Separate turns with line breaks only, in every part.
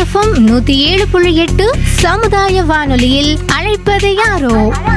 FM நூத்தி ஏழு புள்ளி எட்டு சமுதாய வானொலியில் அழைப்பது யாரோ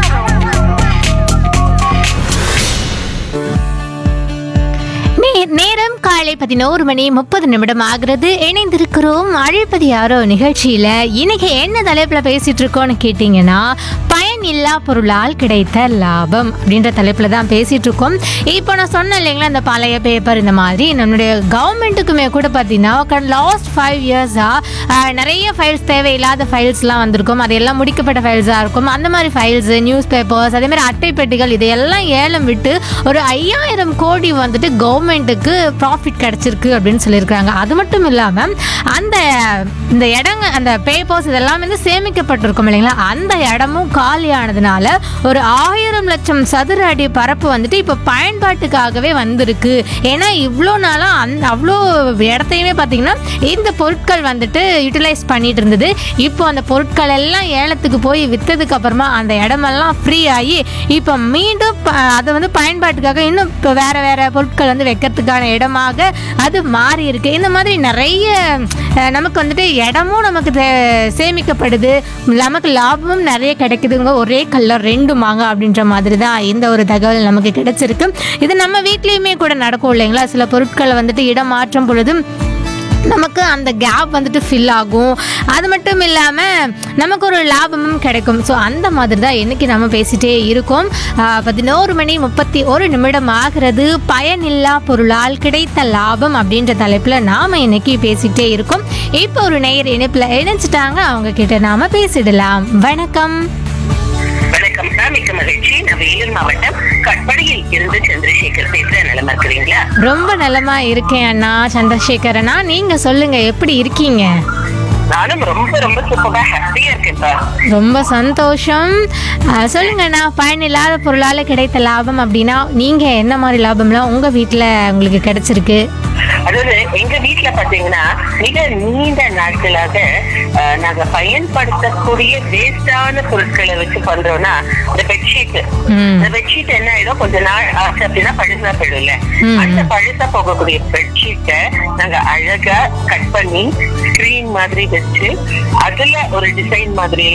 நே- நேரம் காலை பதினோரு மணி முப்பது நிமிடம் ஆகிறது இணைந்திருக்கிறோம் அழைப்பது யாரோ நிகழ்ச்சியில இன்னைக்கு என்ன தலைப்புல பேசிட்டு இருக்கோம்னு கேட்டீங்கன்னா பயன் இல்லா பொருளால் கிடைத்த லாபம் அப்படின்ற தலைப்புல தான் பேசிட்டு இருக்கோம் இப்போ நான் சொன்னேன் இல்லைங்களா இந்த பழைய பேப்பர் இந்த மாதிரி நம்மளுடைய கவர்மெண்ட்டுக்குமே கூட பார்த்தீங்கன்னா லாஸ்ட் ஃபைவ் இயர்ஸாக நிறைய ஃபைல்ஸ் தேவையில்லாத ஃபைல்ஸ்லாம் வந்திருக்கும் அது எல்லாம் முடிக்கப்பட்ட ஃபைல்ஸாக இருக்கும் அந்த மாதிரி ஃபைல்ஸ் நியூஸ் பேப்பர்ஸ் அதே மாதிரி அட்டை பெட்டிகள் இதையெல்லாம் ஏலம் விட்டு ஒரு ஐயாயிரம் கோடி வந்துட்டு கவர்மெண்ட்டுக்கு ப்ராஃபிட் கிடைச்சிருக்கு அப்படின்னு சொல்லியிருக்காங்க அது மட்டும் இல்லாமல் அந்த இந்த இடங்க அந்த பேப்பர்ஸ் இதெல்லாம் வந்து சேமிக்கப்பட்டிருக்கும் இல்லைங்களா அந்த இடமும் காலியானதுனால ஒரு ஆயிரம் லட்சம் சதுர அடி பரப்பு வந்துட்டு இப்போ பயன்பாட்டுக்காகவே வந்திருக்கு ஏன்னா இவ்வளோ நாளாக அந் அவ்வளோ இடத்தையுமே பார்த்தீங்கன்னா இந்த பொருட்கள் வந்துட்டு யூட்டிலைஸ் பண்ணிட்டு இருந்தது இப்போ அந்த பொருட்கள் எல்லாம் ஏலத்துக்கு போய் விற்றதுக்கு அப்புறமா அந்த இடமெல்லாம் ஃப்ரீ ஆகி இப்போ மீண்டும் ப- அதை வந்து பயன்பாட்டுக்காக இன்னும் இப்போ வேற வேற பொருட்கள் வந்து வைக்கிறதுக்கான இடமாக அது மாறி இருக்கு இந்த மாதிரி நிறைய அஹ், நமக்கு வந்துட்டு இடமும் நமக்கு தே- சேமிக்கப்படுது நமக்கு லாபமும் நிறைய கிடைக்குதுங்க ஒரே கல்லர் ரெண்டு மாங்க அப்படின்ற மாதிரி தான் இந்த ஒரு தகவல் நமக்கு கிடைச்சிருக்கு இது நம்ம வீட்லேயுமே கூட நடக்கும் இல்லைங்களா சில பொருட்களை வந்துட்டு இடம் மாற்றும் பொழுது நமக்கு அந்த கேப் வந்துட்டு ஃபில் ஆகும் அது மட்டும் இல்லாமல் நமக்கு ஒரு லாபமும் கிடைக்கும் ஸோ அந்த மாதிரி தான் இன்னைக்கு நம்ம பேசிட்டே இருக்கோம் ஆஹ் பதினோரு மணி முப்பத்தி ஒரு நிமிடம் ஆகிறது பயனில்லா பொருளால் கிடைத்த லாபம் அப்படின்ற தலைப்பில் நாம் இன்னைக்கு பேசிட்டே இருக்கோம் இப்போ ஒரு நேயர் இணைப்பில் இணைச்சிட்டாங்க அவங்க கிட்ட நாம பேசிடலாம் வணக்கம்
வணக்கம் சார் மிக்க மகிழ்ச்சி நான் வேலூர் மாவட்டம் கட்படியில் இருந்து சந்திரசேகர் பேசுறேன் நிலமா இருக்கிறீங்களா
ரொம்ப நலமா இருக்கேன் அண்ணா சந்திரசேகர் அண்ணா நீங்க சொல்லுங்க எப்படி இருக்கீங்க
நானும் ரொம்ப ரொம்ப சூப்பரா ஹாப்பியா இருக்கேன் சார்
ரொம்ப சந்தோஷம் அஹ் சொல்லுங்கண்ணா பயனில்லாத பொருளால் கிடைத்த லாபம் அப்படின்னா நீங்கள் என்ன மாதிரி லாபம்லாம் உங்கள் வீட்டில் உங்களுக்கு கிடைச்சிருக்கு
அதாவது எங்க வீட்ல பாத்தீங்கன்னா மிக நீண்ட நாட்களாக அஹ், நாங்க பயன்படுத்தக்கூடிய வேஸ்டான பொருட்களை வச்சு பண்றோம்னா இந்த பெட்ஷீட்
ம்
இந்த பெட்ஷீட் என்ன ஆயிடும் கொஞ்ச நாள் ஆச்சு அப்படின்னா பழுசா போயிடும்ல
ம்.
அந்த பழுசா போகக்கூடிய பெட்ஷீட்டை நாங்க அழகா கட் பண்ணி ஸ்கிரீன் மாதிரி வச்சு அதுல ஒரு டிசைன் மாதிரி